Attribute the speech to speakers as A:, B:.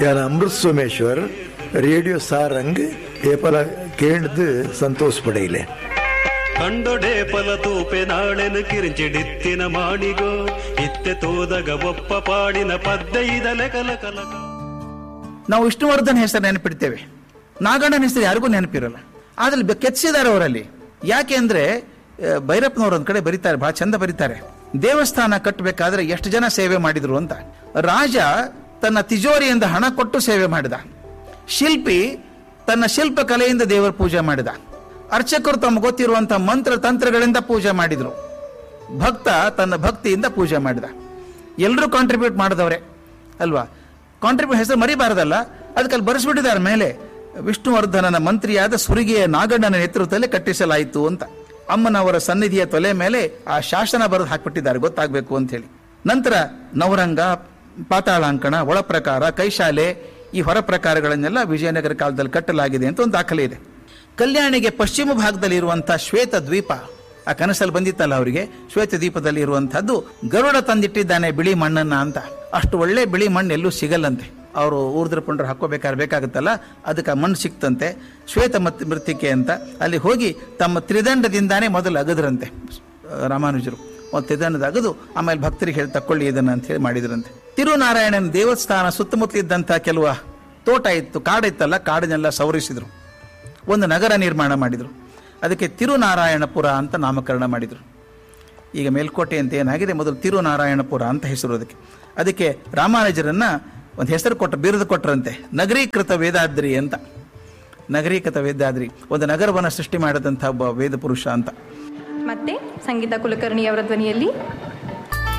A: यार अमृत सोमेश्वर रेडियो सारंग ये पला केंद्र संतोष पडेले
B: ಕಂಡೊಡೆ ಫಲತೂಪೆ ನಾಳೆನು ಕಿರಿಂಚಿಡಿತ್ತಿನ ಮಾಡಿಗೋ ಇತ್ತೆ ತೋದಗ ಒಪ್ಪ ಪಾಡಿನ ಪದ್ಯ ಇದಲೆ ಕಲ ಕಲಕ
C: ನಾವು ವಿಷ್ಣುವರ್ಧನ್ ಹೆಸರು ನೆನಪಿಡ್ತೇವೆ ನಾಗಣ್ಣನ ಹೆಸರು ಯಾರಿಗೂ ನೆನಪಿರಲ್ಲ ಆದ್ರೆ ಕೆತ್ತಿಸಿದ್ದಾರೆ ಅವರಲ್ಲಿ ಯಾಕೆ ಅಂದ್ರೆ ಆ, ಭೈರಪ್ಪನವರು ಒಂದ್ ಕಡೆ ಬರೀತಾರೆ ಬಹಳ ಚಂದ ಬರೀತಾರೆ ದೇವಸ್ಥಾನ ಕಟ್ಟಬೇಕಾದ್ರೆ ಎಷ್ಟು ಜನ ಸೇವೆ ಮಾಡಿದ್ರು ಅಂತ ರಾಜ ತನ್ನ ತಿಜೋರಿಯಿಂದ ಹಣ ಕೊಟ್ಟು ಸೇವೆ ಮಾಡಿದ ಶಿಲ್ಪಿ ತನ್ನ ಶಿಲ್ಪ ಕಲೆಯಿಂದ ದೇವರ ಪೂಜೆ ಮಾಡಿದ ಅರ್ಚಕರು ತಮ್ಮ ಗೊತ್ತಿರುವಂತಹ ಮಂತ್ರ ತಂತ್ರಗಳಿಂದ ಪೂಜೆ ಮಾಡಿದ್ರು ಭಕ್ತ ತನ್ನ ಭಕ್ತಿಯಿಂದ ಪೂಜೆ ಮಾಡಿದ ಎಲ್ಲರೂ ಕಾಂಟ್ರಿಬ್ಯೂಟ್ ಮಾಡಿದವ್ರೆ ಅಲ್ವಾ ಕಾಂಟ್ರಿಬ್ಯೂಟ್ ಹೆಸರು ಮರಿಬಾರದಲ್ಲ ಅದಕ್ಕೆ ಅಲ್ಲಿ ಬರೆಸ್ಬಿಟ್ಟಿದ್ದಾರೆ ಮೇಲೆ ವಿಷ್ಣುವರ್ಧನನ ಮಂತ್ರಿಯಾದ ಸುರಿಗೆಯ ನಾಗಣ್ಣನ ನೇತೃತ್ವದಲ್ಲಿ ಕಟ್ಟಿಸಲಾಯಿತು ಅಂತ ಅಮ್ಮನವರ ಸನ್ನಿಧಿಯ ತೊಲೆ ಮೇಲೆ ಆ ಶಾಸನ ಬರೆದು ಹಾಕ್ಬಿಟ್ಟಿದ್ದಾರೆ ಗೊತ್ತಾಗಬೇಕು ಅಂತ ಹೇಳಿ ನಂತರ ನವರಂಗ ಪಾತಾಳಾಂಕಣ ಒಳ ಪ್ರಕಾರ ಕೈಶಾಲೆ ಈ ಹೊರ ಪ್ರಕಾರಗಳನ್ನೆಲ್ಲ ವಿಜಯನಗರ ಕಾಲದಲ್ಲಿ ಕಟ್ಟಲಾಗಿದೆ ಅಂತ ಒಂದು ದಾಖಲೆ ಇದೆ ಕಲ್ಯಾಣಿಗೆ ಪಶ್ಚಿಮ ಭಾಗದಲ್ಲಿ ಇರುವಂತಹ ಶ್ವೇತ ದ್ವೀಪ ಆ ಕನಸಲ್ಲಿ ಬಂದಿತ್ತಲ್ಲ ಅವರಿಗೆ ಶ್ವೇತ ದ್ವೀಪದಲ್ಲಿ ಇರುವಂತಹದ್ದು ಗರುಡ ತಂದಿಟ್ಟಿದ್ದಾನೆ ಬಿಳಿ ಮಣ್ಣನ್ನ ಅಂತ ಅಷ್ಟು ಒಳ್ಳೆ ಬಿಳಿ ಮಣ್ಣು ಎಲ್ಲೂ ಸಿಗಲ್ಲಂತೆ ಅವರು ಊರ್ದ್ರ ಪುಂಡ್ರ ಹಾಕೋಬೇಕಾದ್ರೆ ಬೇಕಾಗುತ್ತಲ್ಲ ಅದಕ್ಕೆ ಆ ಮಣ್ಣು ಸಿಕ್ತಂತೆ ಶ್ವೇತ ಮತ್ ಮೃತ್ತಿಕೆ ಅಂತ ಅಲ್ಲಿ ಹೋಗಿ ತಮ್ಮ ತ್ರಿದಂಡದಿಂದಾನೇ ಮೊದಲು ಅಗದ್ರಂತೆ ರಾಮಾನುಜರು ಒಂದು ತ್ರಿದಂಡದ ಅಗದು ಆಮೇಲೆ ಭಕ್ತರಿಗೆ ಹೇಳಿ ತಕ್ಕೊಳ್ಳಿ ಇದನ್ನ ಅಂತ ಹೇಳಿ ಮಾಡಿದ್ರಂತೆ ತಿರುನಾರಾಯಣನ ದೇವಸ್ಥಾನ ಸುತ್ತಮುತ್ತಲಿದ್ದಂಥ ಕೆಲವು ತೋಟ ಇತ್ತು ಕಾಡಿತ್ತಲ್ಲ ಕಾಡನ್ನೆಲ್ಲ ಸವರಿಸಿದ್ರು ಒಂದು ನಗರ ನಿರ್ಮಾಣ ಮಾಡಿದರು ಅದಕ್ಕೆ ತಿರುನಾರಾಯಣಪುರ ಅಂತ ನಾಮಕರಣ ಮಾಡಿದರು ಈಗ ಮೇಲ್ಕೋಟೆ ಅಂತ ಏನಾಗಿದೆ ಮೊದಲು ತಿರುನಾರಾಯಣಪುರ ಅಂತ ಹೆಸರು ಅದಕ್ಕೆ ಅದಕ್ಕೆ ರಾಮಾನುಜರನ್ನ ಒಂದು ಹೆಸರು ಕೊಟ್ಟ ಬಿರುದು ಕೊಟ್ಟರಂತೆ ನಗರೀಕೃತ ವೇದಾದ್ರಿ ಅಂತ ನಗರೀಕೃತ ವೇದಾದ್ರಿ ಒಂದು ನಗರವನ್ನು ಸೃಷ್ಟಿ ಮಾಡಿದಂಥ ಒಬ್ಬ ವೇದ ಪುರುಷ ಅಂತ
D: ಮತ್ತೆ ಸಂಗೀತ ಕುಲಕರ್ಣಿ ಅವರ ಧ್ವನಿಯಲ್ಲಿ